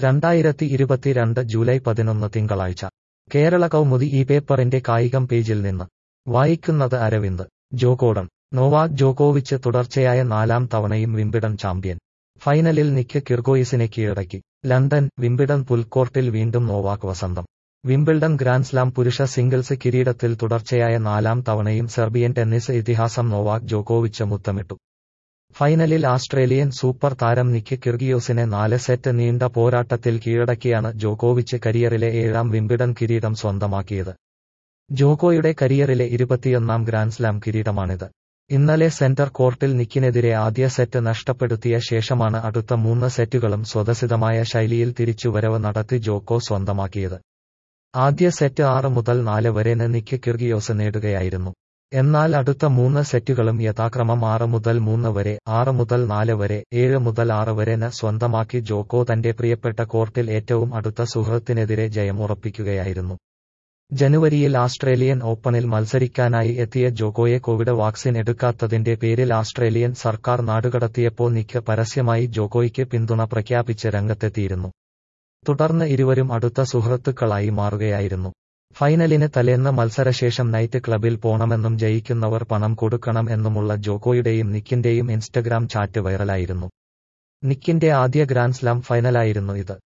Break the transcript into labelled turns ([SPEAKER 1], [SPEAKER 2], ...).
[SPEAKER 1] രണ്ടായിരത്തി ഇരുപത്തിരണ്ട് ജൂലൈ പതിനൊന്ന് തിങ്കളാഴ്ച കേരള കൗമുദി ഈ പേപ്പറിന്റെ കായികം പേജിൽ നിന്ന് വായിക്കുന്നത് അരവിന്ദ് ജോകോഡൻ നോവാക് ജോക്കോവിച്ച് തുടർച്ചയായ നാലാം തവണയും വിംബിഡൺ ചാമ്പ്യൻ ഫൈനലിൽ നിക്ക് കിർഗോയിസിനെ കീഴടക്കി ലണ്ടൻ വിംബിഡൺ പുൽക്കോർട്ടിൽ വീണ്ടും നോവാക് വസന്തം വിംബിൾഡൺ ഗ്രാൻഡ്സ്ലാം പുരുഷ സിംഗിൾസ് കിരീടത്തിൽ തുടർച്ചയായ നാലാം തവണയും സെർബിയൻ ടെന്നീസ് ഇതിഹാസം നോവാക് ജോക്കോവിച്ച് മുത്തമിട്ടു ഫൈനലിൽ ആസ്ട്രേലിയൻ സൂപ്പർ താരം നിക്ക് കിർഗിയോസിനെ നാല് സെറ്റ് നീണ്ട പോരാട്ടത്തിൽ കീഴടക്കിയാണ് ജോക്കോവിച്ച് കരിയറിലെ ഏഴാം വിംബിഡൺ കിരീടം സ്വന്തമാക്കിയത് ജോക്കോയുടെ കരിയറിലെ ഇരുപത്തിയൊന്നാം ഗ്രാൻഡ്സ്ലാം കിരീടമാണിത് ഇന്നലെ സെന്റർ കോർട്ടിൽ നിക്കിനെതിരെ ആദ്യ സെറ്റ് നഷ്ടപ്പെടുത്തിയ ശേഷമാണ് അടുത്ത മൂന്ന് സെറ്റുകളും സ്വതസിദ്ധമായ ശൈലിയിൽ തിരിച്ചുവരവ് നടത്തി ജോക്കോ സ്വന്തമാക്കിയത് ആദ്യ സെറ്റ് ആറ് മുതൽ നാല് വരെ നിക്ക് കിർഗിയോസ് നേടുകയായിരുന്നു എന്നാൽ അടുത്ത മൂന്ന് സെറ്റുകളും യഥാക്രമം ആറ് മുതൽ മൂന്ന് വരെ ആറ് മുതൽ നാല് വരെ ഏഴ് മുതൽ ആറ് വരെ ന് സ്വന്തമാക്കി ജോക്കോ തന്റെ പ്രിയപ്പെട്ട കോർട്ടിൽ ഏറ്റവും അടുത്ത സുഹൃത്തിനെതിരെ ജയമുറപ്പിക്കുകയായിരുന്നു ജനുവരിയിൽ ആസ്ട്രേലിയൻ ഓപ്പണിൽ മത്സരിക്കാനായി എത്തിയ ജോക്കോയെ കോവിഡ് വാക്സിൻ എടുക്കാത്തതിന്റെ പേരിൽ ആസ്ട്രേലിയൻ സർക്കാർ നാടുകടത്തിയപ്പോൾ നിക്ക് പരസ്യമായി ജോക്കോയ്ക്ക് പിന്തുണ പ്രഖ്യാപിച്ച് രംഗത്തെത്തിയിരുന്നു തുടർന്ന് ഇരുവരും അടുത്ത സുഹൃത്തുക്കളായി മാറുകയായിരുന്നു ഫൈനലിന് തലേന്ന് മത്സരശേഷം നൈറ്റ് ക്ലബിൽ പോണമെന്നും ജയിക്കുന്നവർ പണം കൊടുക്കണം എന്നുമുള്ള ജോക്കോയുടെയും നിക്കിന്റെയും ഇൻസ്റ്റഗ്രാം ചാറ്റ് വൈറലായിരുന്നു നിക്കിന്റെ ആദ്യ ഗ്രാൻഡ്സ്ലാം ഫൈനലായിരുന്നു ഇത്